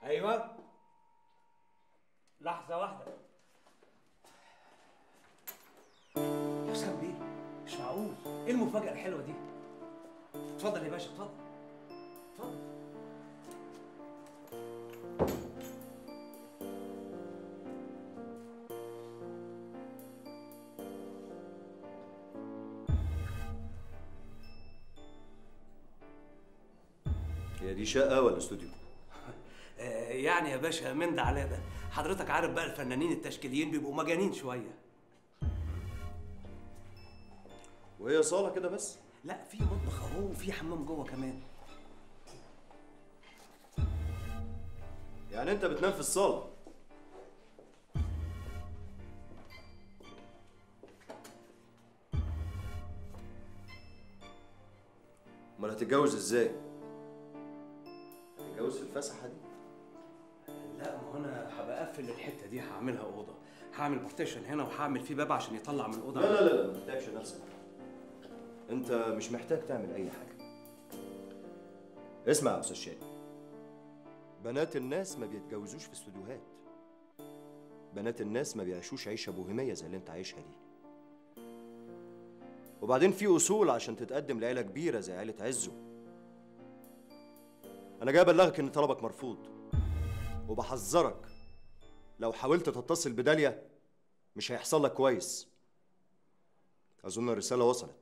ايوه لحظه واحده يا حسام بيه مش معقول ايه المفاجاه الحلوه دي اتفضل يا باشا اتفضل اتفضل هي دي شقه ولا استوديو آه، يعني يا باشا من ده على ده حضرتك عارف بقى الفنانين التشكيليين بيبقوا مجانين شويه وهي صاله كده بس لا في مطبخ اهو وفي حمام جوه كمان يعني انت بتنام في الصاله امال هتتجوز ازاي هتتجوز في الفسحه دي لا ما هو انا هبقى اقفل الحته دي هعملها اوضه هعمل بارتيشن هنا وهعمل فيه باب عشان يطلع من الاوضه لا لا لا لا ما تتعبش نفسك انت مش محتاج تعمل اي حاجه اسمع يا استاذ شادي بنات الناس ما بيتجوزوش في استوديوهات بنات الناس ما بيعيشوش عيشه بوهيميه زي اللي انت عايشها دي وبعدين في اصول عشان تتقدم لعيله كبيره زي عيله عزو انا جاي ابلغك ان طلبك مرفوض وبحذرك لو حاولت تتصل بداليا مش هيحصل لك كويس اظن الرساله وصلت